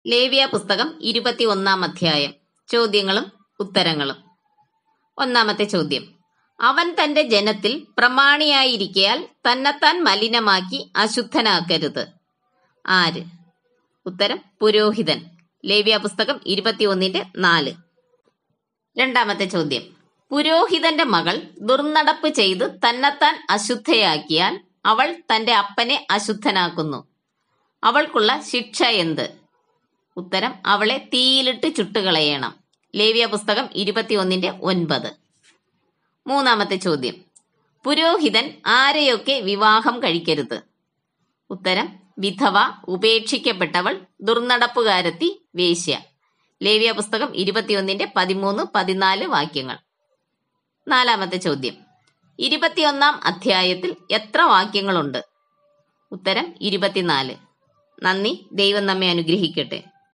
ലേവ്യ പുസ്തകം ഇരുപത്തി ഒന്നാം അധ്യായം ചോദ്യങ്ങളും ഉത്തരങ്ങളും ഒന്നാമത്തെ ചോദ്യം അവൻ തന്റെ ജനത്തിൽ പ്രമാണിയായിരിക്കയാൽ തന്നെത്താൻ മലിനമാക്കി അശുദ്ധനാക്കരുത് ആര് ഉത്തരം പുരോഹിതൻ ലേവ്യ പുസ്തകം ഇരുപത്തിയൊന്നിന്റെ നാല് രണ്ടാമത്തെ ചോദ്യം പുരോഹിതന്റെ മകൾ ദുർനടപ്പ് ചെയ്ത് തന്നെത്താൻ അശുദ്ധയാക്കിയാൽ അവൾ തന്റെ അപ്പനെ അശുദ്ധനാക്കുന്നു അവൾക്കുള്ള ശിക്ഷ എന്ത് ഉത്തരം അവളെ തീയിലിട്ട് ചുട്ടുകളയണം ലേവ്യ പുസ്തകം ഇരുപത്തിയൊന്നിന്റെ ഒൻപത് മൂന്നാമത്തെ ചോദ്യം പുരോഹിതൻ ആരെയൊക്കെ വിവാഹം കഴിക്കരുത് ഉത്തരം വിധവ ഉപേക്ഷിക്കപ്പെട്ടവൾ ദുർനടപ്പുകാരത്തി വേശ്യ ലേവ്യ പുസ്തകം ഇരുപത്തിയൊന്നിന്റെ പതിമൂന്ന് പതിനാല് വാക്യങ്ങൾ നാലാമത്തെ ചോദ്യം ഇരുപത്തിയൊന്നാം അധ്യായത്തിൽ എത്ര വാക്യങ്ങളുണ്ട് ഉത്തരം ഇരുപത്തിനാല് നന്ദി ദൈവം നമ്മെ അനുഗ്രഹിക്കട്ടെ